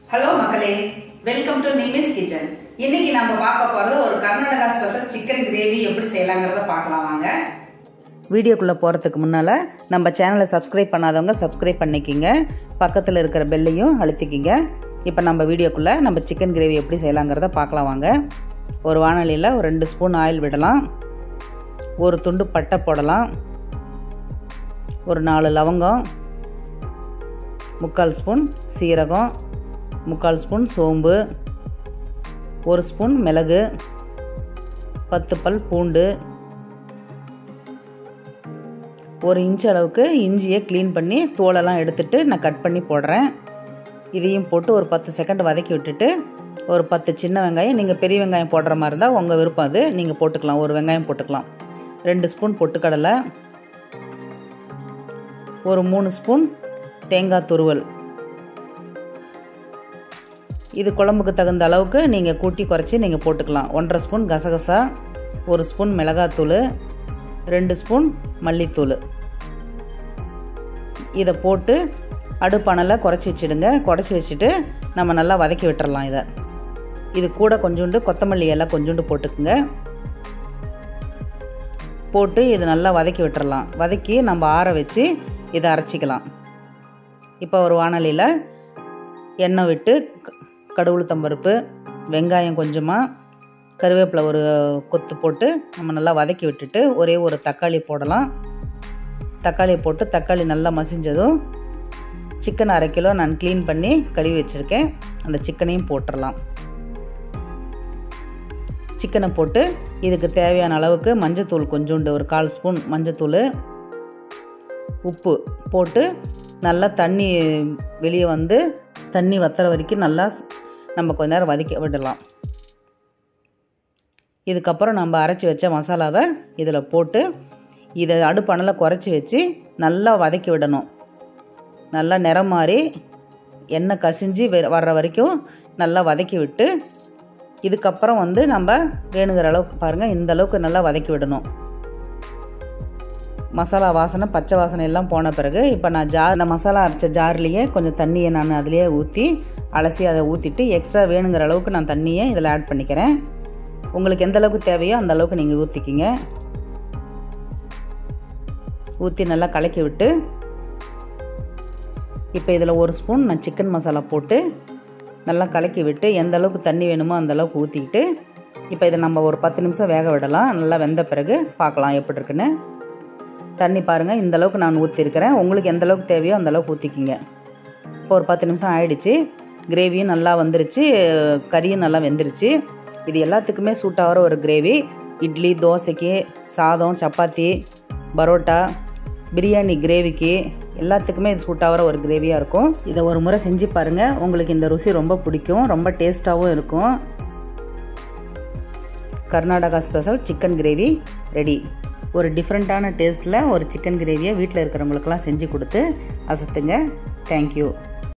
hello மக்களே welcome to நிமிஸ் kitchen இன்னைக்கு நம்ம பார்க்க போகிறது ஒரு கர்நாடகா ஸ்பெஷல் சிக்கன் கிரேவி எப்படி செய்யலாங்கிறத பார்க்கலாம் வாங்க வீடியோக்குள்ளே போகிறதுக்கு முன்னால் நம்ம சேனலை சப்ஸ்கிரைப் பண்ணாதவங்க சப்ஸ்கிரைப் பண்ணிக்கிங்க பக்கத்தில் இருக்கிற பெல்லையும் அழுத்திக்கிங்க இப்போ நம்ம வீடியோக்குள்ளே நம்ம சிக்கன் கிரேவி எப்படி செய்யலாங்கிறத பார்க்கலாம் வாங்க ஒரு வானொலியில் ஒரு ரெண்டு ஸ்பூன் ஆயில் விடலாம் ஒரு துண்டு பட்டை போடலாம் ஒரு நாலு லவங்கம் முக்கால் ஸ்பூன் சீரகம் முக்கால் ஸ்பூன் சோம்பு ஒரு ஸ்பூன் மிளகு பத்து பல் பூண்டு ஒரு இன்ச் அளவுக்கு இஞ்சியை க்ளீன் பண்ணி தோலெல்லாம் எடுத்துட்டு நான் கட் பண்ணி போடுறேன் இதையும் போட்டு ஒரு பத்து செகண்ட் வதக்கி விட்டுட்டு ஒரு பத்து சின்ன வெங்காயம் நீங்கள் பெரிய வெங்காயம் போடுற மாதிரி இருந்தால் உங்கள் விருப்பம் அது நீங்கள் போட்டுக்கலாம் ஒரு வெங்காயம் போட்டுக்கலாம் ரெண்டு ஸ்பூன் பொட்டுக்கடலை ஒரு மூணு ஸ்பூன் தேங்காய் துருவல் இது குழம்புக்கு தகுந்த அளவுக்கு நீங்கள் கூட்டி குறைச்சி நீங்கள் போட்டுக்கலாம் ஒன்றரை ஸ்பூன் கசகசா ஒரு ஸ்பூன் மிளகாத்தூள் ரெண்டு ஸ்பூன் மல்லித்தூள் இதை போட்டு அடுப்பானல குறைச்சி வச்சுடுங்க குறைச்சி வச்சுட்டு நம்ம நல்லா வதக்கி விட்டுறலாம் இதை இது கூட கொஞ்சோண்டு கொத்தமல்லி எல்லாம் கொஞ்சோண்டு போட்டுக்குங்க போட்டு இது நல்லா வதக்கி விட்டுறலாம் வதக்கி நம்ம ஆற வச்சு இதை அரைச்சிக்கலாம் இப்போ ஒரு வானலியில் எண்ணெய் விட்டு கடுவுளுத்தம்பருப்பு வெங்காயம் கொஞ்சமாக கருவேப்பிலை ஒரு கொத்து போட்டு நம்ம நல்லா வதக்கி விட்டுட்டு ஒரே ஒரு தக்காளி போடலாம் தக்காளியை போட்டு தக்காளி நல்லா மசிஞ்சதும் சிக்கன் அரை கிலோ நான் க்ளீன் பண்ணி கழுவி வச்சுருக்கேன் அந்த சிக்கனையும் போட்டுடலாம் சிக்கனை போட்டு இதுக்கு தேவையான அளவுக்கு மஞ்சத்தூள் கொஞ்சோண்டு ஒரு கால் ஸ்பூன் மஞ்சத்தூள் உப்பு போட்டு நல்லா தண்ணி வெளியே வந்து தண்ணி வத்துற வரைக்கும் நல்லா நம்ம கொஞ்ச நேரம் வதக்கி விடலாம் இதுக்கப்புறம் நம்ம அரைச்சி வச்ச மசாலாவை இதில் போட்டு இதை அடுப்பணலை குறைச்சி வச்சு நல்லா வதக்கி விடணும் நல்லா நிறம் மாறி எண்ணெய் கசிஞ்சு வர்ற வரைக்கும் நல்லா வதக்கி விட்டு இதுக்கப்புறம் வந்து நம்ம வேணுங்கிற அளவுக்கு பாருங்கள் இந்த அளவுக்கு நல்லா வதக்கி விடணும் மசாலா வாசனை பச்சை வாசனை எல்லாம் போன பிறகு இப்போ நான் ஜார் இந்த மசாலா அரைச்ச ஜார்லேயே கொஞ்சம் தண்ணியை நான் அதிலேயே ஊற்றி அலசி அதை ஊற்றிட்டு எக்ஸ்ட்ரா வேணுங்கிற அளவுக்கு நான் தண்ணியை இதில் ஆட் பண்ணிக்கிறேன் உங்களுக்கு எந்த அளவுக்கு தேவையோ அந்த அளவுக்கு நீங்கள் ஊற்றிக்கிங்க ஊற்றி நல்லா கலக்கி விட்டு இப்போ இதில் ஒரு ஸ்பூன் நான் சிக்கன் மசாலா போட்டு நல்லா கலக்கி விட்டு எந்த அளவுக்கு தண்ணி வேணுமோ அந்த அளவுக்கு ஊற்றிக்கிட்டு இப்போ இதை நம்ம ஒரு பத்து நிமிஷம் வேக விடலாம் நல்லா வெந்த பிறகு பார்க்கலாம் எப்படி இருக்குன்னு தண்ணி பாருங்கள் இந்த அளவுக்கு நான் ஊற்றிருக்கிறேன் உங்களுக்கு எந்த அளவுக்கு தேவையோ அந்த அளவுக்கு ஊற்றிக்கிங்க இப்போ ஒரு பத்து நிமிஷம் ஆயிடுச்சு கிரேவியும் நல்லா வந்துருச்சு கறியும் நல்லா வெந்துருச்சு இது எல்லாத்துக்குமே சூட் ஆகிற ஒரு கிரேவி இட்லி தோசைக்கு சாதம் சப்பாத்தி பரோட்டா பிரியாணி கிரேவிக்கு எல்லாத்துக்குமே இது சூட் ஆகிற ஒரு கிரேவியாக இருக்கும் இதை ஒரு முறை செஞ்சு பாருங்கள் உங்களுக்கு இந்த ருசி ரொம்ப பிடிக்கும் ரொம்ப டேஸ்ட்டாகவும் இருக்கும் Karnataka special chicken gravy ready ஒரு டிஃப்ரெண்ட்டான டேஸ்ட்டில் ஒரு சிக்கன் கிரேவியை வீட்டில் இருக்கிறவங்களுக்கெல்லாம் செஞ்சு கொடுத்து அசத்துங்க தேங்க்யூ